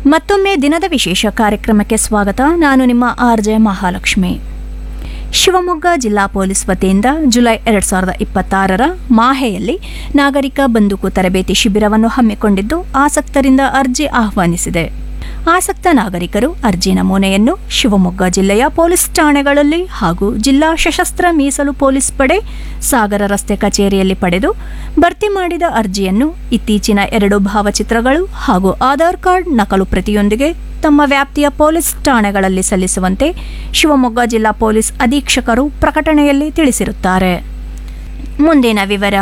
ಮತ್ತೊಮ್ಮೆ ದಿನದ ವಿಶೇಷ ಕಾರ್ಯಕ್ರಮಕ್ಕೆ ಸ್ವಾಗತ ನಾನು ನಿಮ್ಮ ಆರ್ ಜೆ ಮಹಾಲಕ್ಷ್ಮಿ ಶಿವಮೊಗ್ಗ ಜಿಲ್ಲಾ ಪೊಲೀಸ್ ವತಿಯಿಂದ ಜುಲೈ ಎರಡ್ ಸಾವಿರದ ಇಪ್ಪತ್ತಾರರ ಮಾಹೆಯಲ್ಲಿ ನಾಗರಿಕ ಬಂದೂಕು ತರಬೇತಿ ಶಿಬಿರವನ್ನು ಹಮ್ಮಿಕೊಂಡಿದ್ದು ಆಸಕ್ತರಿಂದ ಅರ್ಜಿ ಆಹ್ವಾನಿಸಿದೆ ಆಸಕ್ತ ನಾಗರಿಕರು ಅರ್ಜಿ ನಮೂನೆಯನ್ನು ಶಿವಮೊಗ್ಗ ಜಿಲ್ಲೆಯ ಪೊಲೀಸ್ ಠಾಣೆಗಳಲ್ಲಿ ಹಾಗೂ ಜಿಲ್ಲಾ ಸಶಸ್ತ್ರ ಮೀಸಲು ಪೊಲೀಸ್ ಪಡೆ ಸಾಗರ ರಸ್ತೆ ಕಚೇರಿಯಲ್ಲಿ ಪಡೆದು ಭರ್ತಿ ಮಾಡಿದ ಅರ್ಜಿಯನ್ನು ಇತ್ತೀಚಿನ ಎರಡು ಭಾವಚಿತ್ರಗಳು ಹಾಗೂ ಆಧಾರ್ ಕಾರ್ಡ್ ನಕಲು ಪ್ರತಿಯೊಂದಿಗೆ ತಮ್ಮ ವ್ಯಾಪ್ತಿಯ ಪೊಲೀಸ್ ಠಾಣೆಗಳಲ್ಲಿ ಸಲ್ಲಿಸುವಂತೆ ಶಿವಮೊಗ್ಗ ಜಿಲ್ಲಾ ಪೊಲೀಸ್ ಅಧೀಕ್ಷಕರು ಪ್ರಕಟಣೆಯಲ್ಲಿ ತಿಳಿಸಿರುತ್ತಾರೆ ಮುಂದಿನ ವಿವರ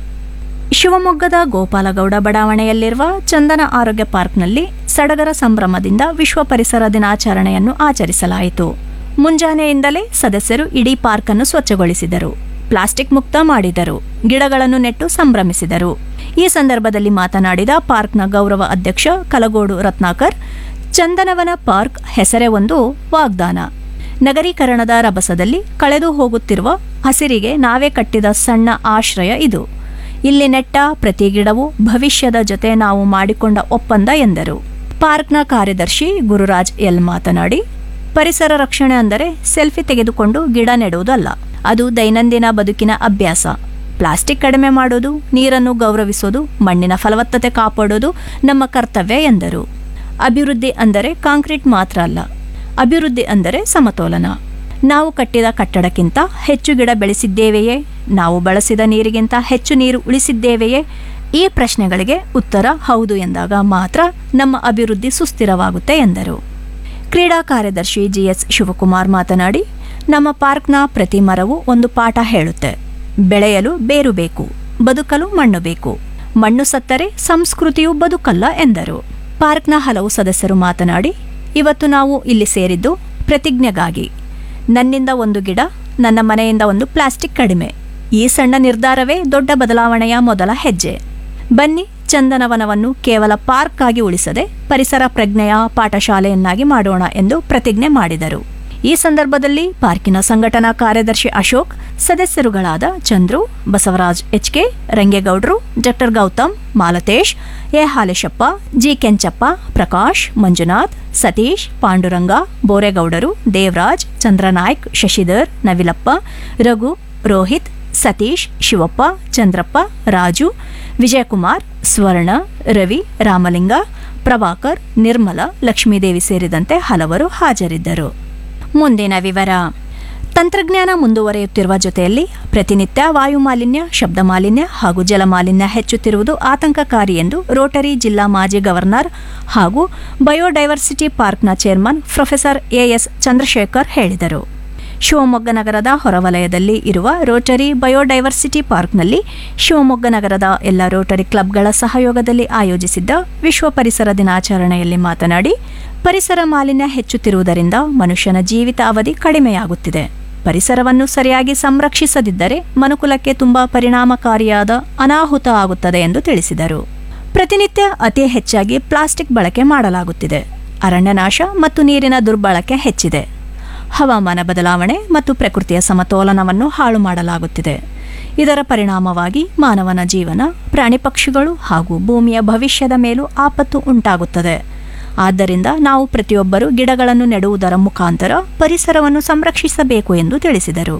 ಶಿವಮೊಗ್ಗದ ಗೋಪಾಲಗೌಡ ಬಡಾವಣೆಯಲ್ಲಿರುವ ಚಂದನ ಆರೋಗ್ಯ ಪಾರ್ಕ್ನಲ್ಲಿ ಸಡಗರ ಸಂಭ್ರಮದಿಂದ ವಿಶ್ವ ಪರಿಸರ ದಿನಾಚರಣೆಯನ್ನು ಆಚರಿಸಲಾಯಿತು ಮುಂಜಾನೆಯಿಂದಲೇ ಸದಸ್ಯರು ಇಡೀ ಪಾರ್ಕ್ ಅನ್ನು ಸ್ವಚ್ಛಗೊಳಿಸಿದರು ಪ್ಲಾಸ್ಟಿಕ್ ಮುಕ್ತ ಮಾಡಿದರು ಗಿಡಗಳನ್ನು ನೆಟ್ಟು ಸಂಭ್ರಮಿಸಿದರು ಈ ಸಂದರ್ಭದಲ್ಲಿ ಮಾತನಾಡಿದ ಪಾರ್ಕ್ನ ಗೌರವ ಅಧ್ಯಕ್ಷ ಕಲಗೋಡು ರತ್ನಾಕರ್ ಚಂದನವನ ಪಾರ್ಕ್ ಹೆಸರೇ ಒಂದು ವಾಗ್ದಾನ ನಗರೀಕರಣದ ರಭಸದಲ್ಲಿ ಕಳೆದು ಹೋಗುತ್ತಿರುವ ಹಸಿರಿಗೆ ನಾವೇ ಕಟ್ಟಿದ ಸಣ್ಣ ಆಶ್ರಯ ಇದು ಇಲ್ಲಿ ನೆಟ್ಟ ಪ್ರತಿ ಗಿಡವು ಭವಿಷ್ಯದ ಜೊತೆ ನಾವು ಮಾಡಿಕೊಂಡ ಒಪ್ಪಂದ ಎಂದರು ಪಾರ್ಕ್ನ ಕಾರ್ಯದರ್ಶಿ ಗುರುರಾಜ್ ಎಲ್ ಮಾತನಾಡಿ ಪರಿಸರ ರಕ್ಷಣೆ ಅಂದರೆ ಸೆಲ್ಫಿ ತೆಗೆದುಕೊಂಡು ಗಿಡ ನೆಡುವುದಲ್ಲ ಅದು ದೈನಂದಿನ ಬದುಕಿನ ಅಭ್ಯಾಸ ಪ್ಲಾಸ್ಟಿಕ್ ಕಡಿಮೆ ಮಾಡೋದು ನೀರನ್ನು ಗೌರವಿಸೋದು ಮಣ್ಣಿನ ಫಲವತ್ತತೆ ಕಾಪಾಡೋದು ನಮ್ಮ ಕರ್ತವ್ಯ ಎಂದರು ಅಭಿವೃದ್ಧಿ ಅಂದರೆ ಕಾಂಕ್ರೀಟ್ ಮಾತ್ರ ಅಲ್ಲ ಅಭಿವೃದ್ಧಿ ಅಂದರೆ ಸಮತೋಲನ ನಾವು ಕಟ್ಟಿದ ಕಟ್ಟಡಕ್ಕಿಂತ ಹೆಚ್ಚು ಗಿಡ ಬೆಳೆಸಿದ್ದೇವೆಯೇ ನಾವು ಬಳಸಿದ ನೀರಿಗಿಂತ ಹೆಚ್ಚು ನೀರು ಉಳಿಸಿದ್ದೇವೆಯೇ ಈ ಪ್ರಶ್ನೆಗಳಿಗೆ ಉತ್ತರ ಹೌದು ಎಂದಾಗ ಮಾತ್ರ ನಮ್ಮ ಅಭಿವೃದ್ಧಿ ಸುಸ್ಥಿರವಾಗುತ್ತೆ ಎಂದರು ಕ್ರೀಡಾ ಕಾರ್ಯದರ್ಶಿ ಜಿಎಸ್ ಶಿವಕುಮಾರ್ ಮಾತನಾಡಿ ನಮ್ಮ ಪಾರ್ಕ್ನ ಪ್ರತಿ ಮರವು ಒಂದು ಪಾಠ ಹೇಳುತ್ತೆ ಬೆಳೆಯಲು ಬೇರು ಬೇಕು ಬದುಕಲು ಮಣ್ಣು ಬೇಕು ಮಣ್ಣು ಸತ್ತರೆ ಸಂಸ್ಕೃತಿಯು ಬದುಕಲ್ಲ ಎಂದರು ಪಾರ್ಕ್ನ ಹಲವು ಸದಸ್ಯರು ಮಾತನಾಡಿ ಇವತ್ತು ನಾವು ಇಲ್ಲಿ ಸೇರಿದ್ದು ಪ್ರತಿಜ್ಞೆಗಾಗಿ ನನ್ನಿಂದ ಒಂದು ಗಿಡ ನನ್ನ ಮನೆಯಿಂದ ಒಂದು ಪ್ಲಾಸ್ಟಿಕ್ ಕಡಿಮೆ ಈ ಸಣ್ಣ ನಿರ್ಧಾರವೇ ದೊಡ್ಡ ಬದಲಾವಣೆಯ ಮೊದಲ ಹೆಜ್ಜೆ ಬನ್ನಿ ಚಂದನವನವನ್ನು ಕೇವಲ ಪಾರ್ಕ್ ಆಗಿ ಉಳಿಸದೆ ಪರಿಸರ ಪ್ರಜ್ಞೆಯ ಪಾಠಶಾಲೆಯನ್ನಾಗಿ ಮಾಡೋಣ ಎಂದು ಪ್ರತಿಜ್ಞೆ ಮಾಡಿದರು ಈ ಸಂದರ್ಭದಲ್ಲಿ ಪಾರ್ಕಿನ ಸಂಘಟನಾ ಕಾರ್ಯದರ್ಶಿ ಅಶೋಕ್ ಸದಸ್ಯರುಗಳಾದ ಚಂದ್ರು ಬಸವರಾಜ್ ಎಚ್ಕೆ ರಂಗೇಗೌಡ್ರು doctor Gautam Malathesh A Haleshappa G Kenchappa Prakash Manjunath Satish Panduranga ಬೋರೇಗೌಡರು ದೇವರಾಜ್ ಚಂದ್ರನಾಯ್ಕ್ ಶಶಿಧರ್ ನವಿಲಪ್ಪ ರಘು ರೋಹಿತ್ ಸತೀಶ್ ಶಿವಪ್ಪ ಚಂದ್ರಪ್ಪ ರಾಜು ವಿಜಯಕುಮಾರ್ ಸ್ವರ್ಣ ರವಿ ರಾಮಲಿಂಗ ಪ್ರಭಾಕರ್ ನಿರ್ಮಲ ಲಕ್ಷ್ಮೀದೇವಿ ಸೇರಿದಂತೆ ಹಲವರು ಹಾಜರಿದ್ದರು ಮುಂದಿನ ವಿವರ ತಂತ್ರಜ್ಞಾನ ಮುಂದುವರಿಯುತ್ತಿರುವ ಜೊತೆಯಲ್ಲಿ ಪ್ರತಿನಿತ್ಯ ವಾಯು ಮಾಲಿನ್ಯ ಶಬ್ದ ಮಾಲಿನ್ಯ ಹಾಗೂ ಜಲಮಾಲಿನ್ಯ ಹೆಚ್ಚುತ್ತಿರುವುದು ಆತಂಕಕಾರಿ ಎಂದು ರೋಟರಿ ಜಿಲ್ಲಾ ಮಾಜಿ ಗವರ್ನರ್ ಹಾಗೂ ಬಯೋಡೈವರ್ಸಿಟಿ ಪಾರ್ಕ್ನ ಚೇರ್ಮನ್ ಪ್ರೊಫೆಸರ್ ಎಎಸ್ ಚಂದ್ರಶೇಖರ್ ಹೇಳಿದರು ಶಿವಮೊಗ್ಗ ನಗರದ ಹೊರವಲಯದಲ್ಲಿ ಇರುವ ರೋಟರಿ ಬಯೋಡೈವರ್ಸಿಟಿ ಪಾರ್ಕ್ನಲ್ಲಿ ಶಿವಮೊಗ್ಗ ನಗರದ ಎಲ್ಲ ರೋಟರಿ ಕ್ಲಬ್ಗಳ ಸಹಯೋಗದಲ್ಲಿ ಆಯೋಜಿಸಿದ್ದ ವಿಶ್ವ ಪರಿಸರ ದಿನಾಚರಣೆಯಲ್ಲಿ ಮಾತನಾಡಿ ಪರಿಸರ ಮಾಲಿನ್ಯ ಹೆಚ್ಚುತ್ತಿರುವುದರಿಂದ ಮನುಷ್ಯನ ಜೀವಿತ ಅವಧಿ ಕಡಿಮೆಯಾಗುತ್ತಿದೆ ಪರಿಸರವನ್ನು ಸರಿಯಾಗಿ ಸಂರಕ್ಷಿಸದಿದ್ದರೆ ಮನುಕುಲಕ್ಕೆ ತುಂಬಾ ಪರಿಣಾಮಕಾರಿಯಾದ ಅನಾಹುತ ಆಗುತ್ತದೆ ಎಂದು ತಿಳಿಸಿದರು ಪ್ರತಿನಿತ್ಯ ಅತಿ ಹೆಚ್ಚಾಗಿ ಪ್ಲಾಸ್ಟಿಕ್ ಬಳಕೆ ಮಾಡಲಾಗುತ್ತಿದೆ ಅರಣ್ಯನಾಶ ಮತ್ತು ನೀರಿನ ದುರ್ಬಳಕೆ ಹೆಚ್ಚಿದೆ ಹವಾಮಾನ ಬದಲಾವಣೆ ಮತ್ತು ಪ್ರಕೃತಿಯ ಸಮತೋಲನವನ್ನು ಹಾಳು ಮಾಡಲಾಗುತ್ತಿದೆ ಇದರ ಪರಿಣಾಮವಾಗಿ ಮಾನವನ ಜೀವನ ಪ್ರಾಣಿ ಪಕ್ಷಿಗಳು ಹಾಗೂ ಭೂಮಿಯ ಭವಿಷ್ಯದ ಮೇಲೂ ಆಪತ್ತು ಉಂಟಾಗುತ್ತದೆ ಆದ್ದರಿಂದ ನಾವು ಪ್ರತಿಯೊಬ್ಬರೂ ಗಿಡಗಳನ್ನು ನೆಡುವುದರ ಮುಖಾಂತರ ಪರಿಸರವನ್ನು ಸಂರಕ್ಷಿಸಬೇಕು ಎಂದು ತಿಳಿಸಿದರು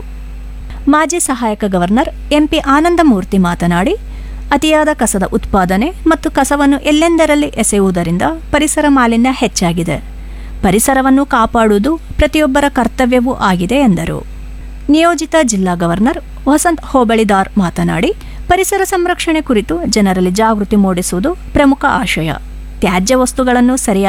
ಮಾಜಿ ಸಹಾಯಕ ಗವರ್ನರ್ ಎಂಪಿ ಆನಂದಮೂರ್ತಿ ಮಾತನಾಡಿ ಅತಿಯಾದ ಕಸದ ಉತ್ಪಾದನೆ ಮತ್ತು ಕಸವನ್ನು ಎಲ್ಲೆಂದರಲ್ಲಿ ಎಸೆಯುವುದರಿಂದ ಪರಿಸರ ಮಾಲಿನ್ಯ ಹೆಚ್ಚಾಗಿದೆ ಪರಿಸರವನ್ನು ಕಾಪಾಡುವುದು ಪ್ರತಿಯೊಬ್ಬರ ಕರ್ತವ್ಯವೂ ಆಗಿದೆ ಎಂದರು ನಿಯೋಜಿತ ಜಿಲ್ಲಾ ಗವರ್ನರ್ ವಸಂತ್ ಹೋಬಳಿದಾರ್ ಮಾತನಾಡಿ ಪರಿಸರ ಸಂರಕ್ಷಣೆ ಕುರಿತು ಜನರಲ್ಲಿ ಜಾಗೃತಿ ಮೂಡಿಸುವುದು ಪ್ರಮುಖ ಆಶಯ ತ್ಯಾಜ್ಯ ವಸ್ತುಗಳನ್ನು ಸರಿಯಾಗಿ